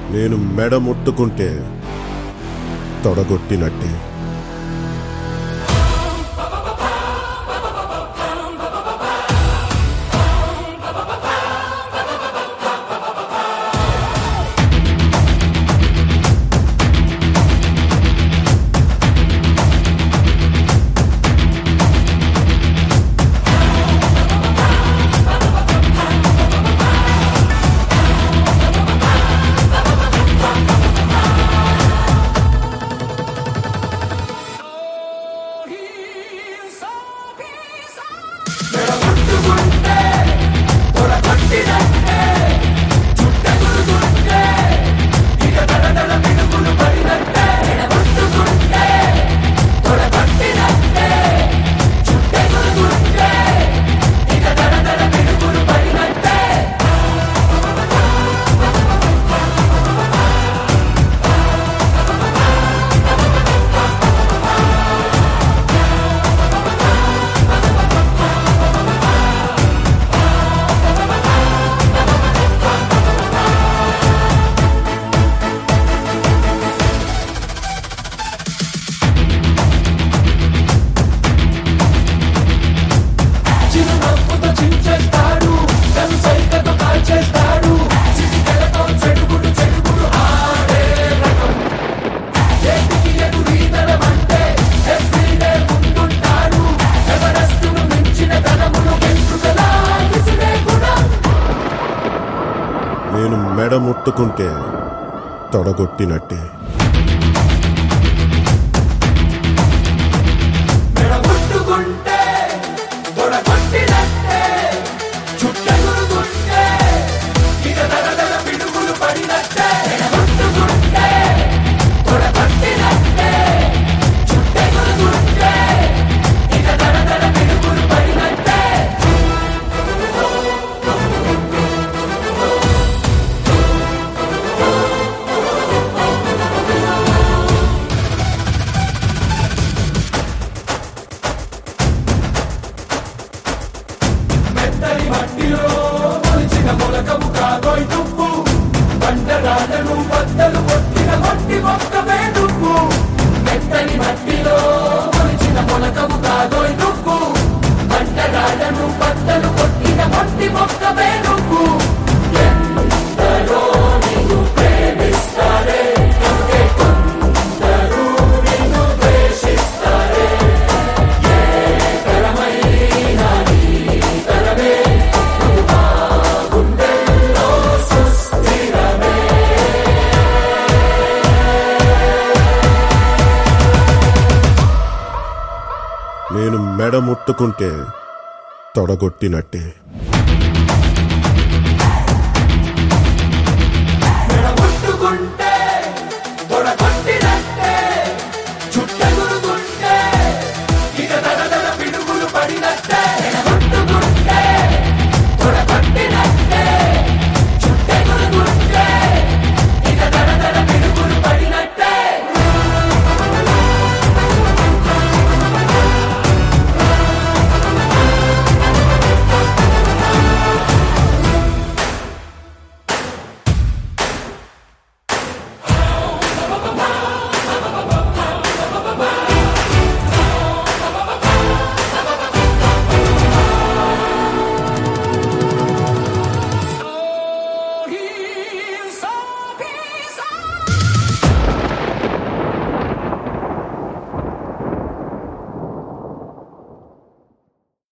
నేను మెడ ముట్టుకుంటే తొడగొట్టినట్టే చిరునవ్వుతో చించేస్తాడు తను సైకతో కాల్చేస్తాడు చిటికెలతో చెడుగుడు చెడుగుడు ఆడే రకం చేతికి ఎదురీతనం అంటే ఎవ్రీడే ముందుంటాడు ఎవరెస్టును మించిన ధనమును వెంట్రుకలా విసిరే గుణం నేను మెడ ముట్టుకుంటే తొడగొట్టినట్టే మెడగొట్టుకుంటే తొడగొట్టినట్టే చుట్టెగురుతుంటే ఇక దడదడ పిడుగులు పడినట్టే మెడగొట్టుకుంటే తొడగొట్టినట్టే చుట్టెగురుతుంటే ఇక దడదడ పిడుగులు పడినట్టే మెత్తని మట్టిలో మొలిచిన మొలకము కాదోయ్ నువ్వు బండరాళ్ళను బద్దలు కొట్టిన మట్టి మొక్కవే నువ్వు మెత్తని మట్టిలో మొలిచిన మొలకము కాదోయ్ నువ్వు బండరాళ్ళను బద్దలు కొట్టిన మట్టి మొక్కవే నువ్వు ఎందరో నిన్ను ప్రేమిస్తారే అందుకే కొందరు నిన్ను ద్వేషిస్తారే ఏ తరమైన నీ తరమే నువ్వు మా గుండెల్లో సుస్థిరమే నేను మెడ ముట్టుకుంటే తొడగొట్టినట్టే